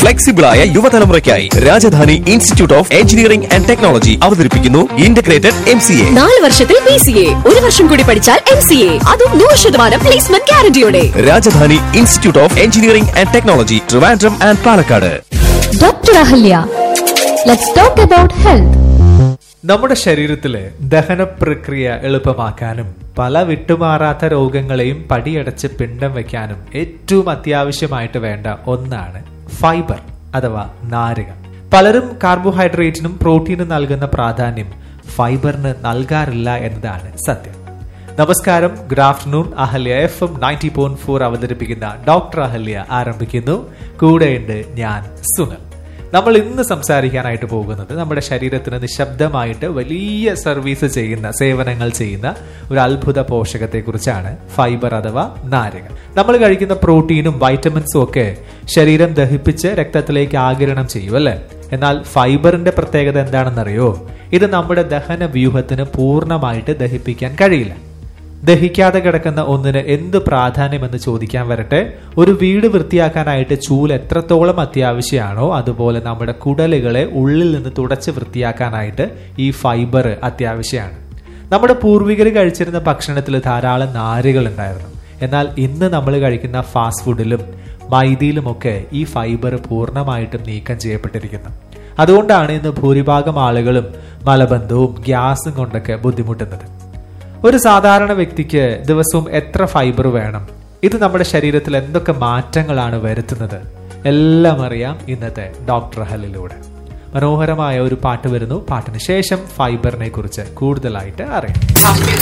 ഫ്ലെക്സിബിളായ യുവതലമുറയ്ക്കായി Rajadhani institute of engineering and technology അവതരിപ്പിക്കുന്നു integrated M C A നാല് വർഷത്തിൽ പി സി എ ഒരു വർഷം കൂടി പഠിച്ചാൽ എം സി എ അതും നൂറ് ശതമാനം പ്ലേസ്മെന്റ് ഗ്യാരണ്ടിയോടെ Rajadhani institute of engineering and technology Trivandrum and Palakkad Dr. Ahalya. Let's talk about health. നമ്മുടെ ശരീരത്തിലെ ദഹന പ്രക്രിയ എളുപ്പമാക്കാനും പല വിട്ടുമാറാത്ത രോഗങ്ങളെയും പടിയടച്ച് പിണ്ടം വെക്കാനും ഏറ്റവും അത്യാവശ്യമായിട്ട് വേണ്ട ഒന്നാണ് ഫൈബർ അഥവാ നാരുക പലരും കാർബോഹൈഡ്രേറ്റിനും പ്രോട്ടീനും നൽകുന്ന പ്രാധാന്യം ഫൈബറിന് നൽകാറില്ല എന്നതാണ് സത്യം നമസ്കാരം good afternoon Ahalya F M ninety point four അവതരിപ്പിക്കുന്ന ഡോക്ടർ അഹല്യ ആരംഭിക്കുന്നു കൂടെയുണ്ട് ഞാൻ സുനൽ നമ്മൾ ഇന്ന് സംസാരിക്കാനായിട്ട് പോകുന്നത് നമ്മുടെ ശരീരത്തിന് നിശബ്ദമായിട്ട് വലിയ സർവീസ് ചെയ്യുന്ന സേവനങ്ങൾ ചെയ്യുന്ന ഒരു അത്ഭുത പോഷകത്തെക്കുറിച്ചാണ് ഫൈബർ അഥവാ നാരക നമ്മൾ കഴിക്കുന്ന പ്രോട്ടീനും വൈറ്റമിൻസും ഒക്കെ ശരീരം ദഹിപ്പിച്ച് രക്തത്തിലേക്ക് ആകിരണം ചെയ്യും അല്ലേ എന്നാൽ ഫൈബറിന്റെ പ്രത്യേകത എന്താണെന്നറിയോ ഇത് നമ്മുടെ ദഹന വ്യൂഹത്തിന് പൂർണ്ണമായിട്ട് ദഹിപ്പിക്കാൻ കഴിയില്ല ദഹിക്കാതെ കിടക്കുന്ന ഒന്നിന് എന്ത് പ്രാധാന്യമെന്ന് ചോദിക്കാൻ വരട്ടെ ഒരു വീട് വൃത്തിയാക്കാനായിട്ട് ചൂൽ എത്രത്തോളം അത്യാവശ്യമാണോ അതുപോലെ നമ്മുടെ കുടലുകളെ ഉള്ളിൽ നിന്ന് തുടച്ച് വൃത്തിയാക്കാനായിട്ട് ഈ ഫൈബർ അത്യാവശ്യമാണ് നമ്മുടെ പൂർവികർ കഴിച്ചിരുന്ന ഭക്ഷണത്തിൽ ധാരാളം നാരുകൾ ഉണ്ടായിരുന്നു എന്നാൽ ഇന്ന് നമ്മൾ കഴിക്കുന്ന ഫാസ്റ്റ് ഫുഡിലും മൈദയിലുമൊക്കെ ഈ ഫൈബർ പൂർണ്ണമായിട്ടും നീക്കം ചെയ്യപ്പെട്ടിരിക്കുന്നു അതുകൊണ്ടാണ് ഇന്ന് ഭൂരിഭാഗം ആളുകളും മലബന്ധവും ഗ്യാസും കൊണ്ടൊക്കെ ബുദ്ധിമുട്ടുന്നത് ഒരു സാധാരണ വ്യക്തിക്ക് ദിവസവും എത്ര ഫൈബർ വേണം ഇത് നമ്മുടെ ശരീരത്തിൽ എന്തൊക്കെ മാറ്റങ്ങളാണ് വരുത്തുന്നത് എല്ലാം അറിയാം ഇന്നത്തെ ഡോക്ടർ ഹലിലൂടെ മനോഹരമായ ഒരു പാട്ട് വരുന്നു പാട്ടിന് ശേഷം ഫൈബറിനെ കുറിച്ച് കൂടുതലായിട്ട് അറിയാം